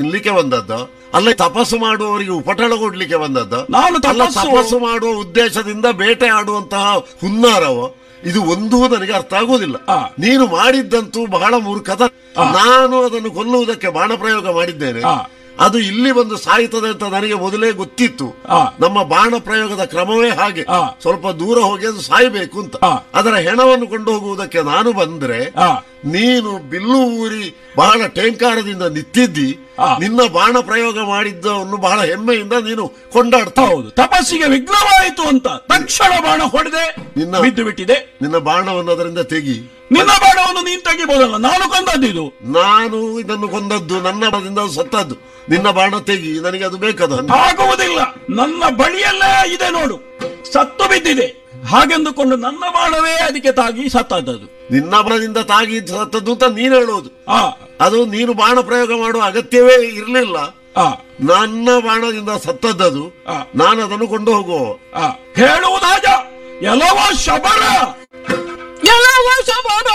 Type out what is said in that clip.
ತಿನ್ಲಿಕ್ಕೆ ಬಂದದ್ದ ಅಲ್ಲ ತಪಸ್ಸು ಮಾಡುವವರಿಗೆ ಉಪಟಳ ಕೊಡ್ಲಿಕ್ಕೆ ಬಂದದ್ದ ನಾನು ಅಲ್ಲ ತಪಸ್ಸು- ತಪಸ್ಸು ಮಾಡುವ ಉದ್ದೇಶದಿಂದ ಬೇಟೆ ಆಡುವಂತಹ ಹುನ್ನಾರವೋ ಇದು ಒಂದೂ ನನಗೆ ಅರ್ಥ ಆಗುವುದಿಲ್ಲ ಆ. ನೀನು ಮಾಡಿದ್ದಂತೂ ಬಹಳ ಮೂರ್ಖತ ನಾನು ಅದನ್ನು ಕೊಲ್ಲುವುದಕ್ಕೆ ಬಾಣ ಪ್ರಯೋಗ ಮಾಡಿದ್ದೇನೆ ಆ. ಅದು ಇಲ್ಲಿ ಬಂದು ಸಾಯ್ತದೆ ಅಂತ ನನಗೆ ಮೊದಲೇ ಗೊತ್ತಿತ್ತು ಆ. ನಮ್ಮ ಬಾಣ ಪ್ರಯೋಗದ ಕ್ರಮವೇ ಹಾಗೆ ಆ. ಸ್ವಲ್ಪ ದೂರ ಹೋಗಿ ಅದು ಸಾಯ್ಬೇಕು ಅಂತ ಆ. ಅದರ ಹೆಣವನ್ನು ಕೊಂಡು ಹೋಗುವುದಕ್ಕೆ ನಾನು ಬಂದ್ರೆ ಆ. ನೀನು ಬಿಲ್ಲು ಊರಿ ಬಹಳ ಟೇಂಕಾರದಿಂದ ನಿಂತಿದ್ದಿ ಆ. ನಿನ್ನ ಬಾಣ ಪ್ರಯೋಗ ಮಾಡಿದ್ದವನ್ನು ಬಹಳ ಹೆಮ್ಮೆಯಿಂದ ನೀನು ಕೊಂಡಾಡ್ತಾ ಹೌದು ತಪಸ್ಸಿಗೆ ವಿಘ್ನವಾಯಿತು ಅಂತ ತಕ್ಷಣ ಬಾಣ ಹೊಡೆದೆ ನಿನ್ನ- ಬಿದ್ದು ಬಿಟ್ಟಿದೆ ನಿನ್ನ ಬಾಣವನ್ನು ಅದರಿಂದ ತೆಗಿ ನಿನ್ನ ಬಾಣವನ್ನು ನೀನ್ ತೆಗಿಬಹುದಲ್ಲ ನಾನು ಕೊಂದದ್ದು ನಾನು ಇದನ್ನು ಕೊಂದದ್ದು ನನ್ನ ಬಾಣದಿಂದ ಅದು ಸತ್ತದ್ದು ನಿನ್ನ ಬಾಣ ತೆಗಿ ನನಗೆ ಅದು ಬೇಕದು ಆಗುವುದಿಲ್ಲ ನನ್ನ ಬಳಿಯಲ್ಲೇ ಇದೆ ನೋಡು ಸತ್ತು ಬಿದ್ದಿದೆ ಹಾಗೆಂದುಕೊಂಡು ನನ್ನ ಬಾಣವೇ ಅದಕ್ಕೆ ತಾಗಿ ಸತ್ತದ್ದು ನಿನ್ನ ಬಾಣದಿಂದ ತಾಗಿ ಸತ್ತದ್ದು ಅಂತ ನೀನು ಹೇಳೋದು ಆ ಅದು ನೀನು ಬಾಣ ಪ್ರಯೋಗ ಮಾಡುವ ಅಗತ್ಯವೇ ಇರಲಿಲ್ಲ ಆ ನನ್ನ ಬಾಣದಿಂದ ಸತ್ತದ್ದದು ಆ. ನಾನು ಅದನ್ನು ಕೊಂಡು ಹೋಗುವ ಆ ಹೇಳುವುದಾಜ ಎಲ್ಲವ ಶಬರ ಎಲ್ಲವ ಶಬರ